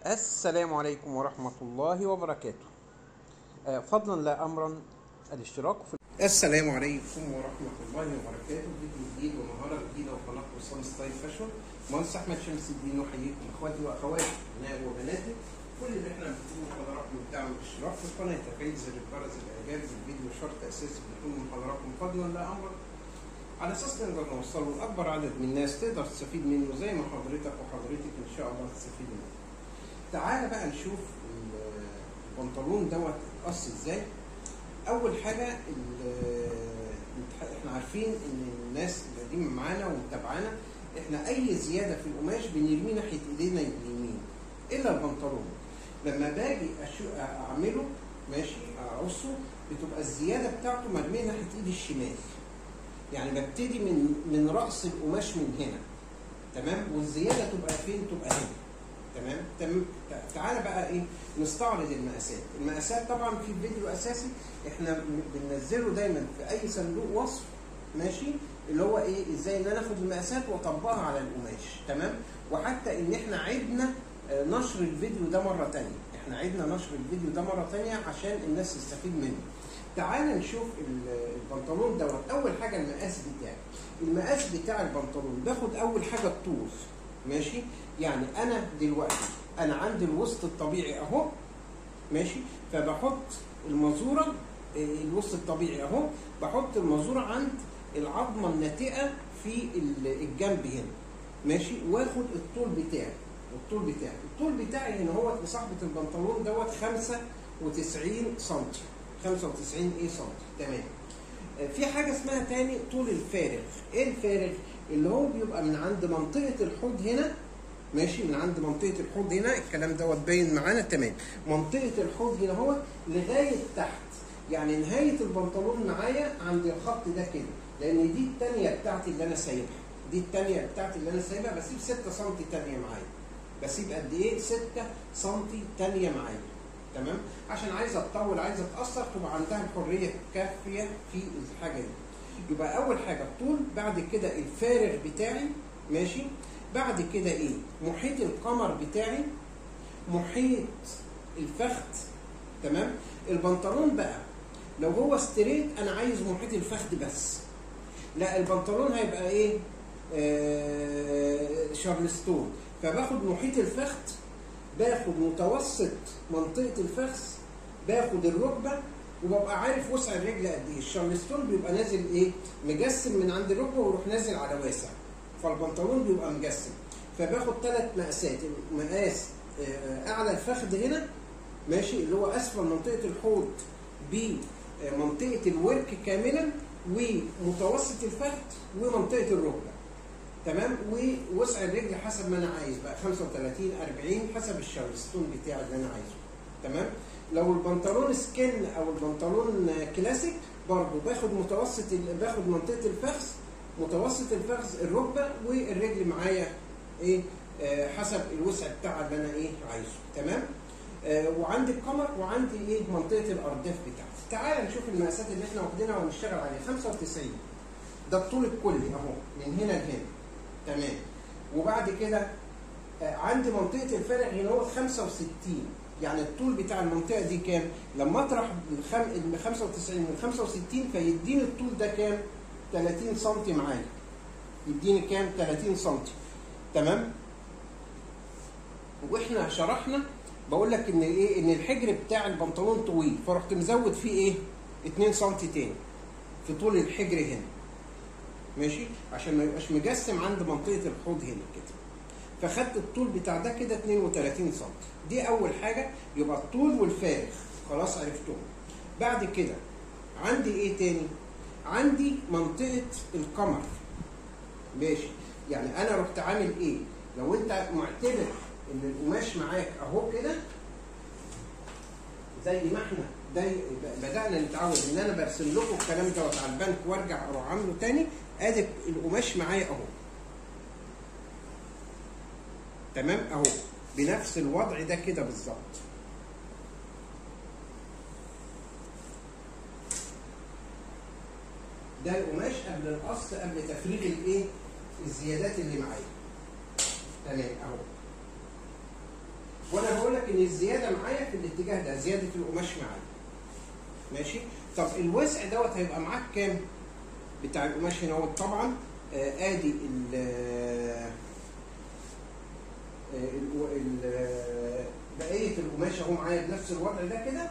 السلام عليكم ورحمة الله وبركاته آه، فضلا لا أمرا الاشتراك في السلام عليكم ورحمة الله وبركاته فيديو جديد ومهارة جديدة وقناة وصال ستايل فاشن مهندس أحمد شمس الدين وحييكم إخواتي وأخواتي أبنائي وبناتي كل اللي احنا بنقوله حضراتكم بتاعمل اشتراك في القناة تفعيل زر الجرس الإعجاب بالفيديو شرط أساسي بيكون من حضراتكم فضلا لا أمرا على اساس نقدر نوصله لاكبر عدد من الناس تقدر تستفيد منه زي ما حضرتك وحضرتك ان شاء الله تستفيد منه. تعالى بقى نشوف ال- البنطلون دوت اتقص ازاي. اول حاجه ال- احنا عارفين ان الناس القديمه معانا ومتابعانا احنا اي زياده في القماش بنرميه ناحيه ايدينا اليمين الا البنطلون. لما باجي أشو- اعمله ماشي اقصه بتبقى الزياده بتاعته مرميه ناحيه ايدي الشمال. يعني ببتدي من من راس القماش من هنا تمام والزياده تبقى فين تبقى هنا تمام تمام تع- تعالى بقى ايه نستعرض المقاسات المقاسات طبعا في الفيديو الاساسي احنا م- بننزله دايما في اي صندوق وصف ماشي اللي هو ايه ازاي ان انا اخد المقاسات واطبقها على القماش تمام وحتى ان احنا عدنا آه، نشر الفيديو ده مره تانية احنا عدنا نشر الفيديو ده مره تانية عشان الناس تستفيد منه تعال نشوف ال- البنطلون دوت اول حاجه المقاس بتاعي المقاس بتاع البنطلون باخد اول حاجه الطول ماشي يعني انا دلوقتي انا عندي الوسط الطبيعي اهو ماشي فبحط المازوره آه، الوسط الطبيعي اهو بحط المازوره عند العظمه الناتئه في ال- الجنب هنا ماشي واخد الطول بتاعي الطول بتاعي الطول بتاعي هنا هو لصاحبه البنطلون دوت 95 سم 95 ايه سم تمام آه، في حاجه اسمها تاني طول الفارغ ايه الفارغ اللي هو بيبقى من عند منطقه الحوض هنا ماشي من عند منطقه الحوض هنا الكلام دوت باين معانا تمام منطقه الحوض هنا هو لغايه تحت يعني نهايه البنطلون معايا عند الخط ده كده لان دي التانية بتاعتي اللي انا سايبها دي التانية بتاعتي اللي انا سايبها بسيب 6 سم تانية معايا بسيب قد ايه 6 سم تانية معايا تمام عشان عايزه تطول عايزه تاثر تبقى عندها الحريه الكافيه في الحاجه دي يبقى اول حاجه الطول بعد كده الفارغ بتاعي ماشي بعد كده ايه محيط القمر بتاعي محيط الفخذ تمام البنطلون بقى لو هو ستريت انا عايز محيط الفخذ بس لا البنطلون هيبقى ايه آه شارلستون فباخد محيط الفخذ باخد متوسط منطقه الفخذ باخد الركبه وببقى عارف وسع الرجل قد ايه الشارلستون بيبقى نازل ايه مجسم من عند الركبه ويروح نازل على واسع فالبنطلون بيبقى مجسم فباخد ثلاث مقاسات مقاس آه، اعلى الفخذ هنا ماشي اللي هو اسفل منطقه الحوض بمنطقه الورك كاملا ومتوسط الفخذ ومنطقه الركبه تمام ووسع الرجل حسب ما انا عايز بقى 35 40 حسب الشارلستون بتاعي اللي انا عايزه تمام لو البنطلون سكن او البنطلون كلاسيك برضه باخد متوسط ال- باخد منطقه الفخذ متوسط الفخذ الركبه والرجل معايا ايه آه حسب الوسع بتاع اللي انا ايه عايزه تمام آه وعندي القمر وعندي ايه منطقه الارداف بتاعتي تعال نشوف المقاسات اللي احنا واخدينها ونشتغل عليها 95 ده الطول الكلي اهو من هنا لهنا تمام وبعد كده آه، عندي منطقه الفارغ هنا هو 65 يعني الطول بتاع المنطقه دي كام؟ لما اطرح الخم... ال 95 من 65 فيديني الطول ده كام؟ 30 سم معايا يديني كام؟ 30 سم تمام؟ واحنا شرحنا بقول لك ان ايه ان الحجر بتاع البنطلون طويل فرحت مزود فيه ايه؟ 2 سم تاني في طول الحجر هنا ماشي عشان ما يبقاش مجسم عند منطقه الحوض هنا كده فخدت الطول بتاع ده كده 32 سم دي اول حاجه يبقى الطول والفارغ خلاص عرفتهم بعد كده عندي ايه تاني عندي منطقه القمر ماشي يعني انا رحت عامل ايه لو انت معتبر ان القماش معاك اهو كده زي ما احنا داي بدانا نتعود ان انا برسم لكم الكلام دوت على البنك وارجع اروح عامله تاني ادي القماش معايا اهو تمام اهو بنفس الوضع ده كده بالظبط ده القماش قبل القص قبل تفريغ الايه الزيادات اللي معايا تمام اهو وانا ان الزياده معايا في الاتجاه ده زياده القماش معايا ماشي طب الوسع دوت هيبقى معاك كام بتاع القماش هنا هو طبعا آه ادي ال آه ال- ال- آه، بقيه القماش اهو معايا بنفس الوضع ده كده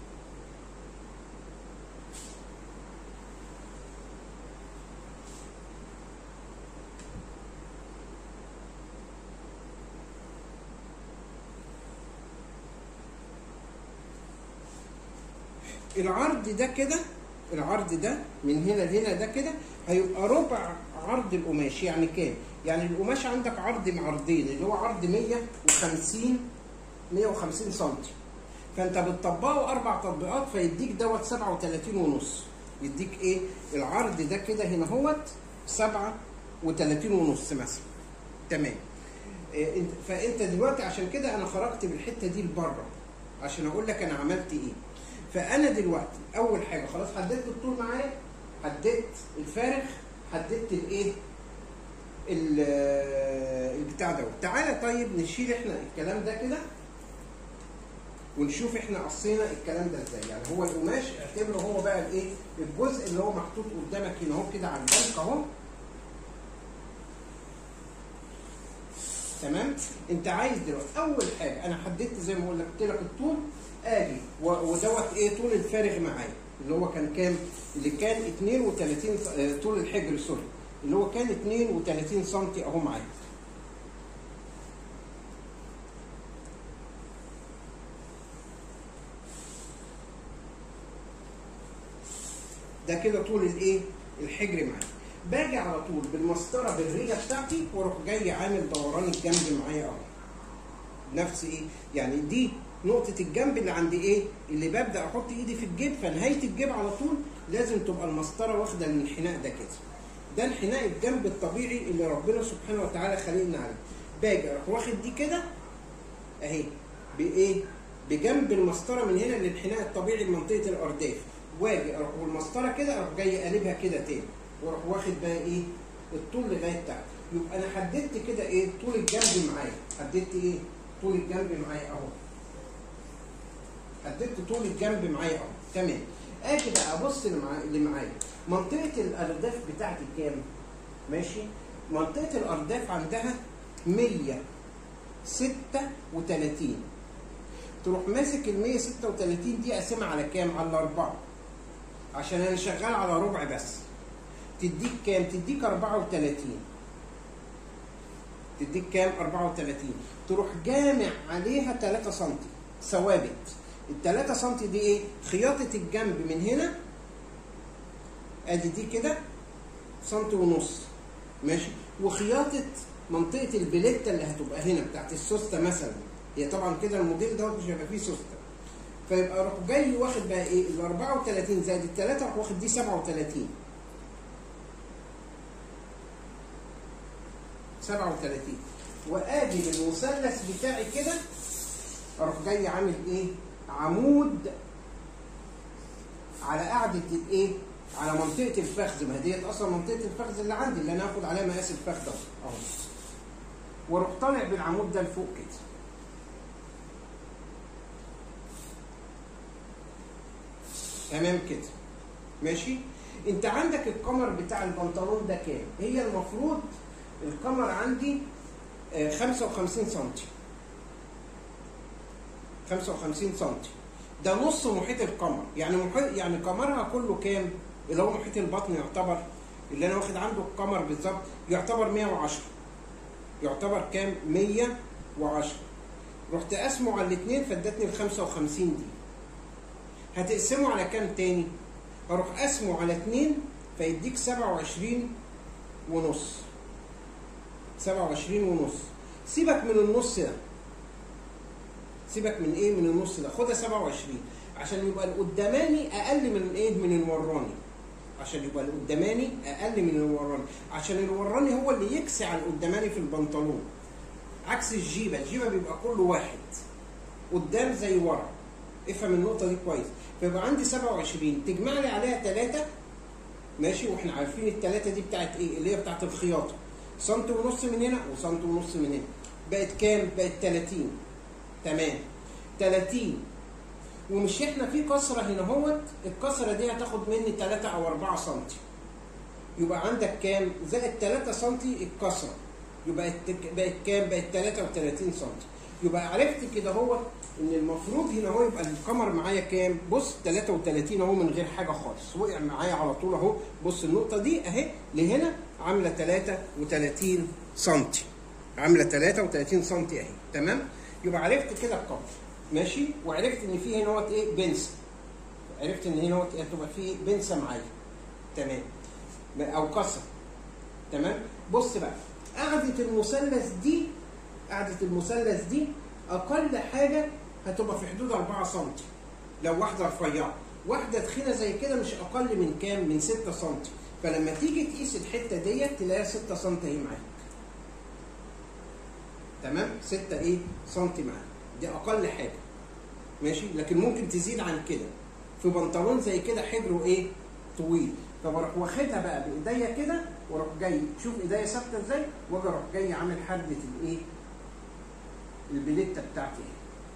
العرض ده كده العرض ده من هنا لهنا ده كده هيبقى ربع عرض القماش يعني كام؟ يعني القماش عندك عرض معرضين اللي هو عرض 150 150 سم فانت بتطبقه اربع تطبيقات فيديك دوت 37 ونص يديك ايه؟ العرض ده كده هنا هوت 37 ونص مثلا تمام إيه انت- فانت دلوقتي عشان كده انا خرجت بالحته دي لبره عشان اقول لك انا عملت ايه فانا دلوقتي اول حاجه خلاص حددت الطول معايا حددت الفارغ حددت الايه ال- البتاع دوت تعالى طيب نشيل احنا الكلام ده كده ونشوف احنا قصينا الكلام ده ازاي يعني هو القماش اعتبره هو بقى الايه الجزء اللي هو محطوط قدامك هنا اهو كده على البنك اهو تمام انت عايز دلوقتي اول حاجه انا حددت زي ما قلت لك الطول ادي و- ودوت ايه طول الفارغ معايا اللي هو كان كام اللي كان 32 س- آه، طول الحجر سوري اللي هو كان 32 سم اهو معايا ده كده طول الايه الحجر معايا باجي على طول بالمسطره بالريجه بتاعتي واروح جاي عامل دوران الجنب معايا اهو نفس ايه يعني دي نقطة الجنب اللي عند ايه؟ اللي ببدأ احط ايدي في الجيب فنهاية الجيب على طول لازم تبقى المسطرة واخدة الانحناء ده كده. ده انحناء الجنب الطبيعي اللي ربنا سبحانه وتعالى خلقنا عليه. باجي اروح واخد دي كده اهي بايه؟ بجنب المسطرة من هنا الانحناء الطبيعي لمنطقة الارداف. واجي اروح والمسطرة كده اروح جاي قلبها كده تاني. واروح واخد بقى ايه؟ الطول لغاية تحت. يبقى انا حددت كده ايه؟ طول الجنب معايا. حددت ايه؟ طول الجنب معايا اهو. حددت طول الجنب معايا اهو تمام اجي بقى ابص اللي معايا اللي معايا منطقه الارداف بتاعتي كام ماشي منطقه الارداف عندها 136 تروح ماسك ال 136 دي اقسمها على كام على الاربعه عشان انا شغال على ربع بس تديك كام تديك 34 تديك كام 34 تروح جامع عليها 3 سم ثوابت ال 3 سم دي ايه خياطه الجنب من هنا ادي دي كده سنتي ونص ماشي وخياطه منطقه البليته اللي هتبقى هنا بتاعت السوسته مثلا هي طبعا كده الموديل دوت مش هيبقى فيه سوسته فيبقى اروح جاي واخد بقى ايه ال 34 زائد الثلاثه اروح واخد دي 37 37 واجي بالمثلث بتاعي كده اروح جاي عامل ايه عمود على قاعده الايه على منطقه الفخذ ما هي ديت اصلا منطقه الفخذ اللي عندي اللي انا هاخد عليها مقاس الفخذ ده اهو واروح طالع بالعمود ده لفوق كده تمام كده ماشي انت عندك القمر بتاع البنطلون ده كام هي المفروض القمر عندي آه، 55 سم 55 سم ده نص محيط القمر يعني محيط يعني قمرها كله كام اللي هو محيط البطن يعتبر اللي انا واخد عنده القمر بالظبط يعتبر 110 يعتبر كام 110 رحت قاسمه على الاثنين فادتني ال 55 دي هتقسمه على كام تاني هروح قاسمه على 2 فيديك 27 ونص 27 ونص سيبك من النص ده سيبك من ايه من النص ده خدها 27 عشان يبقى القداماني اقل من ايه من الوراني عشان يبقى القداماني اقل من الوراني عشان الوراني هو اللي يكسي على القداماني في البنطلون عكس الجيبه الجيبه بيبقى كله واحد قدام زي ورا افهم النقطه دي كويس فيبقى عندي 27 تجمع لي عليها 3 ماشي واحنا عارفين الثلاثه دي بتاعت ايه اللي هي بتاعت الخياطه سنت ونص من هنا وسنت ونص من هنا بقت كام بقت 30 تمام 30 ومش احنا في كسره هنا اهوت الكسره دي هتاخد مني 3 او 4 سم يبقى عندك كام زائد 3 سم الكسره يبقى بقت كام بقت 33 سم يبقى عرفت كده هو ان المفروض هنا هو يبقى القمر معايا كام بص 33 اهو من غير حاجه خالص وقع معايا على طول اهو بص النقطه دي اهي لهنا عامله 33 سم عامله 33 سم اهي تمام يبقى عرفت كده القمر ماشي وعرفت ان في هنا هو ايه بنسه عرفت ان هنا هو هتبقى في بنسه معايا تمام او كسر تمام بص بقى قاعده المثلث دي قاعده المثلث دي اقل حاجه هتبقى في حدود 4 سم لو واحده رفيعه واحده تخينه زي كده مش اقل من كام من 6 سم فلما تيجي تقيس الحته ديت تلاقيها 6 سم اهي معاك تمام 6 ايه سم معاك دي اقل حاجه ماشي لكن ممكن تزيد عن كده في بنطلون زي كده حبره ايه طويل فبروح واخدها بقى بايديا كده واروح جاي شوف ايديا ثابته ازاي واجي اروح جاي عامل حده الايه البليته بتاعتي ايه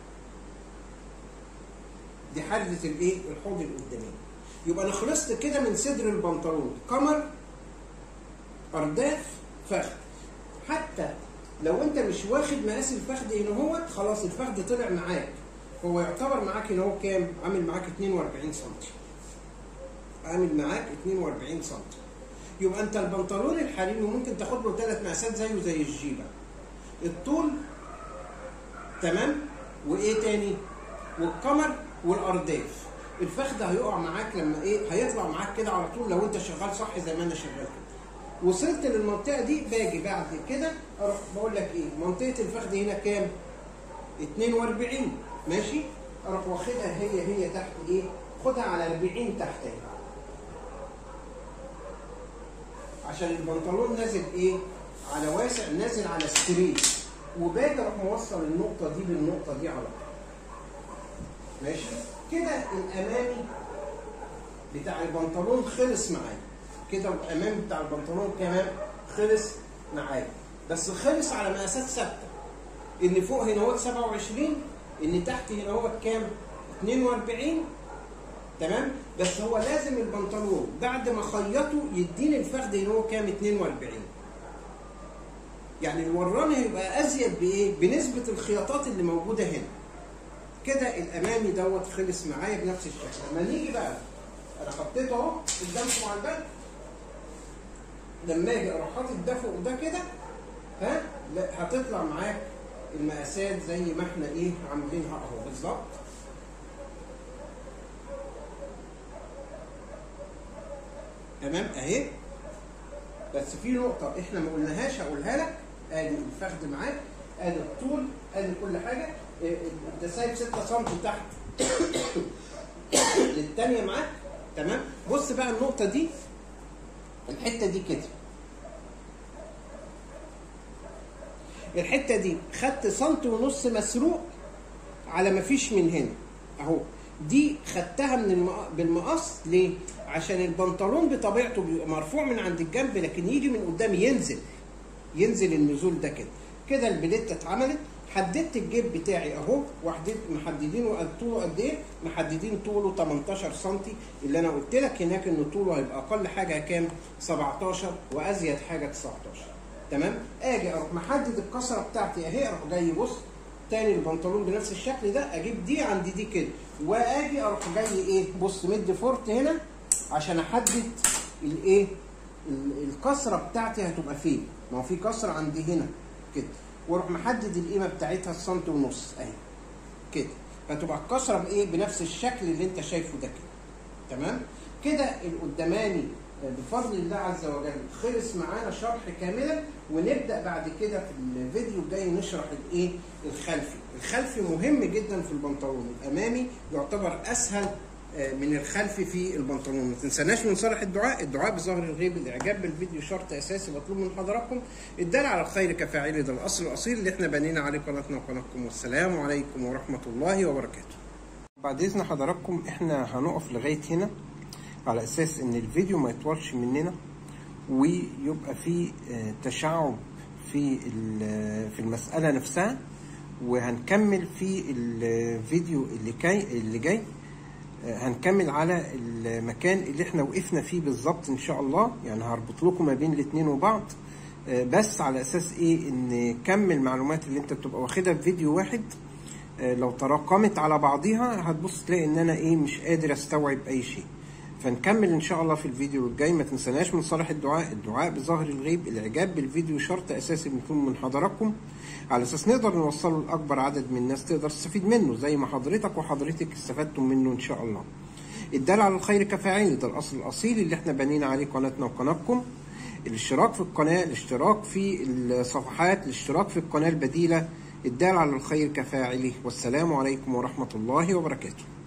دي حده الايه الحوض القدامي يبقى انا خلصت كده من صدر البنطلون قمر ارداف فخذ حتى لو انت مش واخد مقاس الفخذ هنا هو خلاص الفخذ طلع معاك هو يعتبر معاك هنا هو كام عامل معاك 42 سم عامل معاك 42 سم يبقى انت البنطلون الحريمي ممكن تاخد له ثلاث مقاسات زيه زي الجيبه الطول تمام وايه تاني والقمر والارداف الفخذ هيقع معاك لما ايه هيطلع معاك كده على طول لو انت شغال صح زي ما انا شغال كده وصلت للمنطقه دي باجي بعد كده اروح بقول لك ايه منطقه الفخذ هنا كام 42 ماشي اروح واخدها هي هي تحت ايه خدها على 40 تحت اهي عشان البنطلون نازل ايه على واسع نازل على ستريت وباجي اروح موصل النقطه دي بالنقطه دي على طول ماشي كده الامامي بتاع البنطلون خلص معايا كده الامامي بتاع البنطلون كمان خلص معايا بس خلص على مقاسات ثابته ان فوق هنا هو 27 ان تحت هنا هو كام 42 تمام بس هو لازم البنطلون بعد ما خيطه يديني الفخذ هنا هو كام 42 يعني الوراني هيبقى ازيد بايه بنسبه الخياطات اللي موجوده هنا كده الامامي دوت خلص معايا بنفس الشكل لما نيجي بقى انا حطيته اهو قدامكم على الباب لما اجي اروح حاطط ده فوق ده كده ها لا هتطلع معاك المقاسات زي ما احنا ايه عاملينها اهو بالظبط تمام اهي بس في نقطة احنا ما قلناهاش هقولها لك ادي الفخذ معاك ادي الطول ادي كل حاجة انت سايب 6 سم تحت للتانية معاك تمام بص بقى النقطة دي الحتة دي كده الحته دي خدت سنتي ونص مسروق على ما فيش من هنا اهو دي خدتها من المق... بالمقص ليه عشان البنطلون بطبيعته بيبقى مرفوع من عند الجنب لكن يجي من قدام ينزل ينزل النزول ده كده كده البليته اتعملت حددت الجيب بتاعي اهو وحددت محددينه طوله قد ايه محددين طوله 18 سم اللي انا قلت لك هناك ان طوله هيبقى اقل حاجه كام 17 وازيد حاجه 19 تمام اجي اروح محدد الكسره بتاعتي اهي اروح جاي بص تاني البنطلون بنفس الشكل ده اجيب دي عند دي كده واجي اروح جاي ايه بص مد فورت هنا عشان احدد الايه الكسره بتاعتي هتبقى فين ما هو في كسره عندي هنا كده واروح محدد القيمه بتاعتها السنتي ونص اهي كده فتبقى الكسره بايه بنفس الشكل اللي انت شايفه ده كده تمام كده القداماني بفضل الله عز وجل خلص معانا شرح كاملا ونبدا بعد كده في الفيديو الجاي نشرح الايه الخلفي الخلفي مهم جدا في البنطلون الامامي يعتبر اسهل من الخلفي في البنطلون ما تنسناش من صالح الدعاء الدعاء بظهر الغيب الاعجاب بالفيديو شرط اساسي مطلوب من حضراتكم الدال على الخير كفاعله ده الاصل الاصيل اللي احنا بنينا عليه قناتنا وقناتكم والسلام عليكم ورحمه الله وبركاته بعد اذن حضراتكم احنا هنقف لغايه هنا على اساس ان الفيديو ما يطولش مننا ويبقى في تشعب في في المساله نفسها وهنكمل في الفيديو اللي جاي اللي جاي هنكمل على المكان اللي احنا وقفنا فيه بالظبط ان شاء الله يعني هربط لكم ما بين الاتنين وبعض بس على اساس ايه ان كم المعلومات اللي انت بتبقى واخدها في فيديو واحد لو تراكمت على بعضيها هتبص تلاقي ان انا ايه مش قادر استوعب اي شيء فنكمل ان شاء الله في الفيديو الجاي ما تنسناش من صالح الدعاء الدعاء بظهر الغيب الاعجاب بالفيديو شرط اساسي بيكون من حضراتكم على اساس نقدر نوصله لاكبر عدد من الناس تقدر تستفيد منه زي ما حضرتك وحضرتك استفدتم منه ان شاء الله الدال على الخير كفاعل ده الاصل الاصيل اللي احنا بنينا عليه قناتنا وقناتكم الاشتراك في القناه الاشتراك في الصفحات الاشتراك في القناه البديله الدال على الخير كفاعله والسلام عليكم ورحمه الله وبركاته